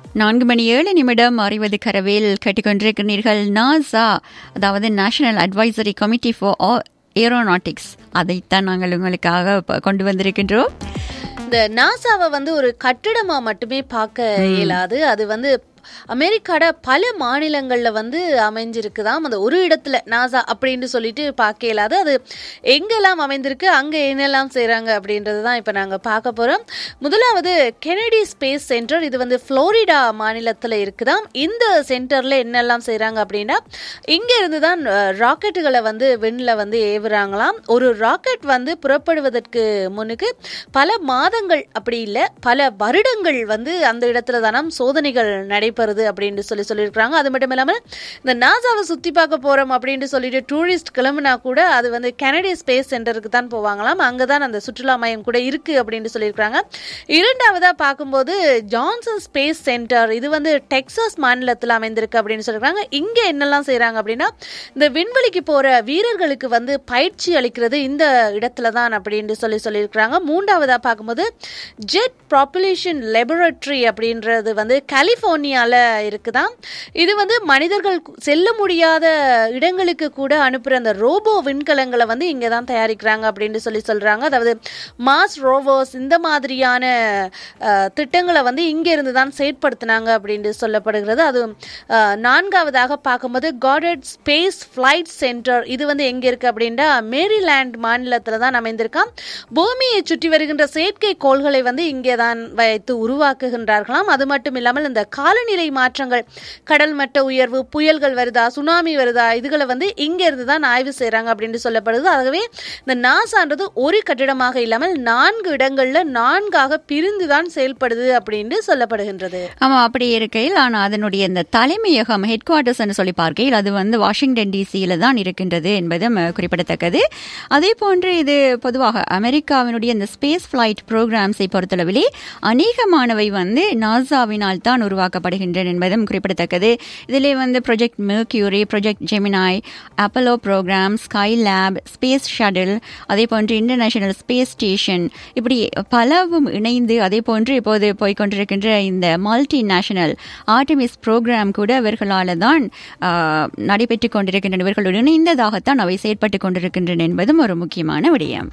நான்கு மணி ஏழு நிமிடம் அறிவது கரவில் கேட்டுக்கொண்டிருக்கிறீர்கள் நாசா அதாவது national advisory committee for aeronautics அதைத்தான் நாங்கள் உங்களுக்காக ப- கொண்டு வந்திருக்கின்றோம் இந்த நாசாவை வந்து ஒரு கட்டிடமா மட்டுமே பார்க்க இயலாது அது வந்து அமெரிக்காட பல மாநிலங்கள்ல வந்து அமைஞ்சிருக்குதாம் அந்த ஒரு இடத்துல நாசா அப்படின்னு சொல்லிட்டு பார்க்க இயலாது அது எங்கெல்லாம் அமைந்திருக்கு அங்க என்னெல்லாம் செய்றாங்க அப்படின்றது தான் இப்போ நாங்க பார்க்க போறோம் முதலாவது கெனடி ஸ்பேஸ் சென்டர் இது வந்து புளோரிடா மாநிலத்துல இருக்குதாம் இந்த சென்டர்ல என்னெல்லாம் செய்றாங்க அப்படின்னா இங்க இருந்து தான் ராக்கெட்டுகளை வந்து விண்ணில் வந்து ஏவுறாங்களாம் ஒரு ராக்கெட் வந்து புறப்படுவதற்கு முன்னுக்கு பல மாதங்கள் அப்படி இல்லை பல வருடங்கள் வந்து அந்த இடத்துல தானம் சோதனைகள் நடைபெறுது அப்படின்னு சொல்லி சொல்லியிருக்கிறாங்க அது மட்டும் இல்லாமல் இந்த நாசாவை சுற்றி பார்க்க போகிறோம் அப்படின்னு சொல்லிட்டு டூரிஸ்ட் கிளம்புனா கூட அது வந்து கெனடி ஸ்பேஸ் சென்டருக்கு தான் போவாங்களாம் அங்கே தான் அந்த சுற்றுலா மையம் கூட இருக்குது அப்படின்னு சொல்லியிருக்கிறாங்க இரண்டாவதாக பார்க்கும்போது ஜான்சன் ஸ்பேஸ் சென்டர் இது வந்து டெக்சாஸ் மாநிலத்தில் அமைந்திருக்கு அப்படின்னு சொல்லியிருக்காங்க இங்கே என்னெல்லாம் செய்கிறாங்க அப்படின்னா இந்த விண்வெளிக்கு போகிற வீரர்களுக்கு வந்து பயிற்சி அளிக்கிறது இந்த இடத்துல தான் அப்படின்னு சொல்லி சொல்லியிருக்கிறாங்க மூன்றாவதாக பார்க்கும்போது ஜெட் ப்ராப்புலேஷன் லெபரட்டரி அப்படின்றது வந்து கலிஃபோர்னியாவில் இருக்குதாம் இது வந்து மனிதர்கள் கு- செல்ல முடியாத இடங்களுக்கு கூட அனுப்புகிற அந்த ரோபோ விண்கலங்களை வந்து இங்கே தான் தயாரிக்கிறாங்க அப்படின்னு சொல்லி சொல்கிறாங்க அதாவது மாஸ் ரோவோஸ் இந்த மாதிரியான அஹ், திட்டங்களை வந்து இங்கே இருந்து தான் செயற்படுத்தினாங்க அப்படின்னு சொல்லப்படுகிறது அது அஹ், நான்காவதாக பார்க்கும்போது காடட் ஸ்பேஸ் ஃப்ளைட் சென்டர் இது வந்து எங்கே இருக்குது அப்படின்னா மேரிலேண்ட் மாநிலத்தில் தான் அமைந்திருக்காம் பூமியை சுற்றி வருகின்ற செயற்கை கோள்களை வந்து இங்கே தான் வைத்து உருவாக்குகின்றார்களாம் அது மட்டும் இல்லாமல் இந்த காலநிலை மாற்றங்கள் கடல் மட்ட உயர்வு புயல்கள் வருதா சுனாமி வருதா இதுகளை வந்து இங்கே இருந்து தான் ஆய்வு செய்கிறாங்க அப்படின்னு சொல்லப்படுது ஆகவே இந்த நாசான்றது ஒரு கட்டிடமாக இல்லாமல் நான்கு இடங்கள்ல நான்காக பிரிந்து தான் செயல்படுது அப்படின்னு சொல்லப்படுகின்றது ஆமா அப்படி இருக்கையில் ஆனால் அதனுடைய இந்த தலைமையகம் ஹெட் குவார்ட்டர்ஸ் சொல்லி பார்க்கையில் அது வந்து வாஷிங்டன் டிசியில தான் இருக்கின்றது என்பதும் அஹ், குறிப்பிடத்தக்கது அதே போன்று இது பொதுவாக அமெரிக்காவினுடைய இந்த ஸ்பேஸ் ஃபிளைட் ப்ரோக்ராம்ஸை பொறுத்தளவிலே அநேகமானவை வந்து நாசாவினால் தான் உருவாக்கப்படுகின்றன என்பதும் குறிப்பிடத்தக்கது இதிலே வந்து project Mercury project Gemini Apollo program Skylab space shuttle அதே போன்று இன்டர்நேஷனல் ஸ்பேஸ் ஸ்டேஷன் இப்படி பலவும் இணைந்து அதே போன்று இப்போது போய்க்கொண்டிருக்கின்ற இந்த மல்டி நேஷனல் ஆர்டிமிஸ் ப்ரோக்ராம் கூட இவர்களால் தான் நடைபெற்று கொண்டிருக்கின்றன இவர்களுடன் இணைந்ததாகத்தான் அவை செயற்பட்டு கொண்டிருக்கின்றன என்பதும் ஒரு முக்கியமான விடயம்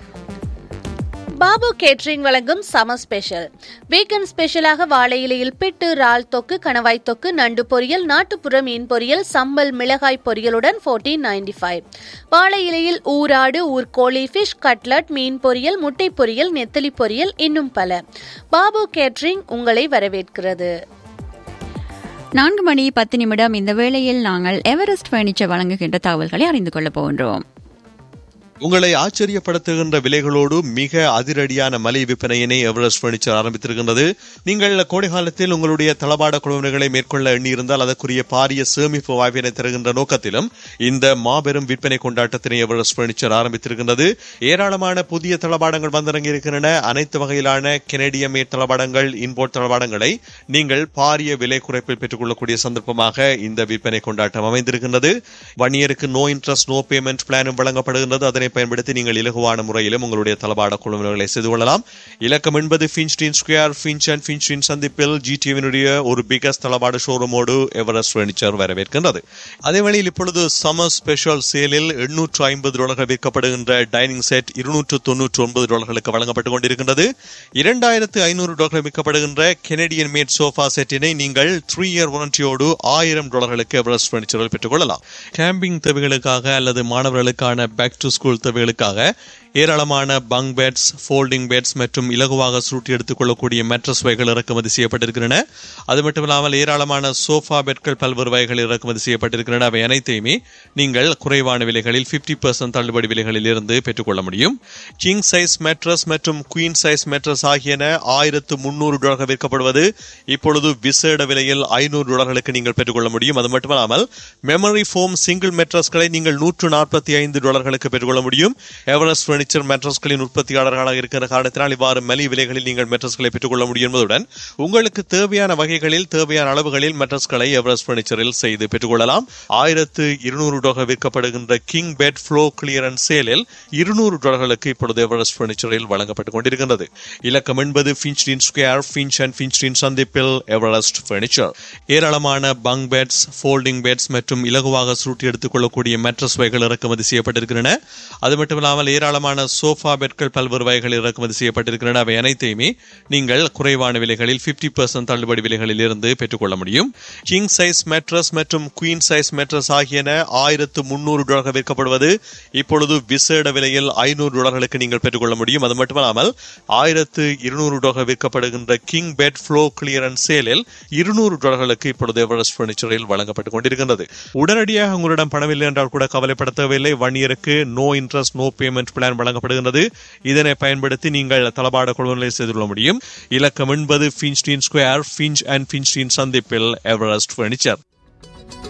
பாபு கேட்ரிங் வழங்கும் சமர் ஸ்பெஷல் வீக்கெண்ட் ஸ்பெஷலாக வாழை இலையில் பிட்டு இறால் தொக்கு கணவாய் தொக்கு நண்டு பொரியல் நாட்டுப்புற மீன் பொரியல் சம்பல் மிளகாய் பொரியலுடன் ஃபோர்டீன் நைன்டி ஃபைவ் வாழை இலையில் ஊராடு ஊர்கோழி ஃபிஷ் கட்லட் மீன் பொரியல் முட்டை பொரியல் நெத்தலி பொரியல் இன்னும் பல பாபு கேட்ரிங் உங்களை வரவேற்கிறது நான்கு மணி பத்து நிமிடம் இந்த வேளையில் நாங்கள் எவரெஸ்ட் பர்னிச்சர் வழங்குகின்ற தகவல்களை அறிந்து கொள்ளப் போகின்றோம் உங்களை ஆச்சரியப்படுத்துகின்ற விலைகளோடு மிக அதிரடியான மலை விற்பனையினை எவரெஸ்ட் பர்னிச்சர் ஆரம்பித்திருக்கின்றது நீங்கள் கோடை காலத்தில் உங்களுடைய தளபாட குழுவினர்களை மேற்கொள்ள எண்ணியிருந்தால் அதற்குரிய பாரிய சேமிப்பு வாய்ப்பினை தருகின்ற நோக்கத்திலும் இந்த மாபெரும் விற்பனை கொண்டாட்டத்தினை எவரெஸ்ட் பர்னிச்சர் ஆரம்பித்திருக்கின்றது ஏராளமான புதிய தளபாடங்கள் வந்திறங்கி இருக்கின்றன அனைத்து வகையிலான கெனடிய மேட் தளபாடங்கள் இன்போர்ட் தளபாடங்களை நீங்கள் பாரிய விலை குறைப்பில் பெற்றுக்கொள்ளக்கூடிய சந்தர்ப்பமாக இந்த விற்பனை கொண்டாட்டம் அமைந்திருக்கின்றது வணியருக்கு நோ இன்ட்ரெஸ்ட் நோ பேமெண்ட் பிளானும் வழங்கப்படுகின்றது அதனை பயன்படுத்தி நீங்கள் இலகுவான முறையிலும் உங்களுடைய தளபாட குழுவினர்களை செய்து கொள்ளலாம் இலக்கம் என்பது Finchdene square Finch and Finchdene சந்திப்பில் ஜிடிவினுடைய ஒரு பிகஸ்ட் தளபாட ஷோரூமோடு எவரெஸ்ட் ஃபர்னிச்சர் வரவேற்கின்றது அதே வேளையில் இப்பொழுது சம்மர் ஸ்பெஷல் சேலில் எண்ணூற்று ஐம்பது டாலர்கள் விற்கப்படுகின்ற டைனிங் செட் இருநூற்று தொன்னூற்று ஒன்பது டாலர்களுக்கு வழங்கப்பட்டுக் கொண்டிருக்கின்றது இரண்டாயிரத்து ஐநூறு டாலர்கள் விற்கப்படுகின்ற கெனடியன் மேட் சோஃபா செட்டினை நீங்கள் த்ரீ இயர் வாரண்டியோடு ஆயிரம் டாலர்களுக்கு எவரெஸ்ட் ஃபர்னிச்சரில் பெற்றுக்கொள்ளலாம் கேம்பிங் தேவைகளுக்காக அல்லது மாணவர்களுக்கான பேக் டு ஸ்கூல் தேவைகளுக்காக ஏராளமான பங்க் பெட்ஸ் ஃபோல்டிங் பெட்ஸ் மற்றும் இலகுவாக சுருட்டி எடுத்துக்கொள்ளக்கூடிய மேட்ரஸ் வகைகள் இறக்குமதி செய்யப்பட்டிருக்கின்றன அது மட்டும் இல்லாமல் ஏராளமான சோஃபா பெட்கள் பல்வேறு வகைகள் இறக்குமதி செய்யப்பட்டிருக்கின்றன அவை அனைத்தையுமே நீங்கள் குறைவான விலைகளில் 50% பர்சன்ட் தள்ளுபடி விலைகளில் இருந்து பெற்றுக்கொள்ள முடியும் கிங் சைஸ் மேட்ரஸ் மற்றும் குயின் சைஸ் மேட்ரஸ் ஆகியன ஆயிரத்து முன்னூறு டாலர்கள் விற்கப்படுவது இப்பொழுது விசேட விலையில் ஐநூறு டாலர்களுக்கு நீங்கள் பெற்றுக்கொள்ள முடியும் அது மட்டுமல்லாமல் மெமரி ஃபோம் சிங்கிள் மெட்ரஸ்களை நீங்கள் நூற்று நாற்பத்தி ஐந்து டாலர்களுக்கு பெற்றுக்கொள்ள முடியும் எவரெஸ்ட் பர்னிச்சர் மேட்ரஸ்களின் உற்பத்தியாளர்களாக இருக்கிற காரணத்தினால் இவ்வாறு மலிவு விலைகளில் நீங்கள் மேட்ரஸ்களை பெற்றுக்கொள்ள முடியும் என்பதுடன் உங்களுக்கு தேவையான வகைகளில் தேவையான அளவுகளில் மேட்ரஸ்களை எவரெஸ்ட் பர்னிச்சரில் செய்து பெற்றுக்கொள்ளலாம் ஆயிரத்து இருநூறு டாலர் விற்கப்படுகின்ற கிங் பெட் ஃப்ளோ கிளியரன்ஸ் சேலில் இருநூறு டாலர்களுக்கு இப்பொழுது எவரெஸ்ட் பர்னிச்சரில் வழங்கப்பட்டுக் கொண்டிருக்கின்றது இலக்கம் என்பது Finchdene square Finch and Finchdene சந்திப்பில் எவரெஸ்ட் பர்னிச்சர் ஏராளமான பங் பெட்ஸ் ஃபோல்டிங் பெட்ஸ் மற்றும் இலகுவாக சுருட்டி எடுத்துக் கொள்ளக்கூடிய மேட்ரஸ் வகைகள் இறக்குமதி செய்யப்பட்டிருக்கின்றன அது மட்டுமில்லாமல் ஏராளமான சோஃபா பெட்கள் பல்வேறு வகைகள் இறக்குமதி செய்யப்பட்டிருக்கின்றன அவை அனைத்தையுமே நீங்கள் குறைவான விலைகளில் 50% பர்சன்ட் தள்ளுபடி விலைகளில் இருந்து பெற்றுக்கொள்ள முடியும் கிங் சைஸ் மேட்ரஸ் மற்றும் குயின் சைஸ் மேட்ரஸ் ஆகியன ஆயிரத்து முன்னூறு டாலர்கள் விற்கப்படுவது இப்பொழுது விசேட விலையில் ஐநூறு டாலர்களுக்கு நீங்கள் பெற்றுக்கொள்ள முடியும் அது மட்டுமல்லாமல் ஆயிரத்து இருநூறு டாலர் விற்கப்படுகின்ற கிங் பெட் ஃப்ளோ கிளியரன்ஸ் சேலில் இருநூறு டாலர்களுக்கு இப்பொழுது எவரெஸ்ட் பர்னிச்சரில் வழங்கப்பட்டுக் கொண்டிருக்கின்றது உடனடியாக உங்களிடம் பணமில்லை என்றால் கூட கவலைப்பட தேவையில்லை ஒன் இயருக்கு no interest no payment plan வழங்கப்படுகின்றது இதனை பயன்படுத்தி நீங்கள் தளபாட கொள்வனை செய்து கொள்ள முடியும் இலக்கம் என்பது Finchdene square Finch and Finchdene சந்திப்பில் எவரெஸ்ட் பர்னிச்சர்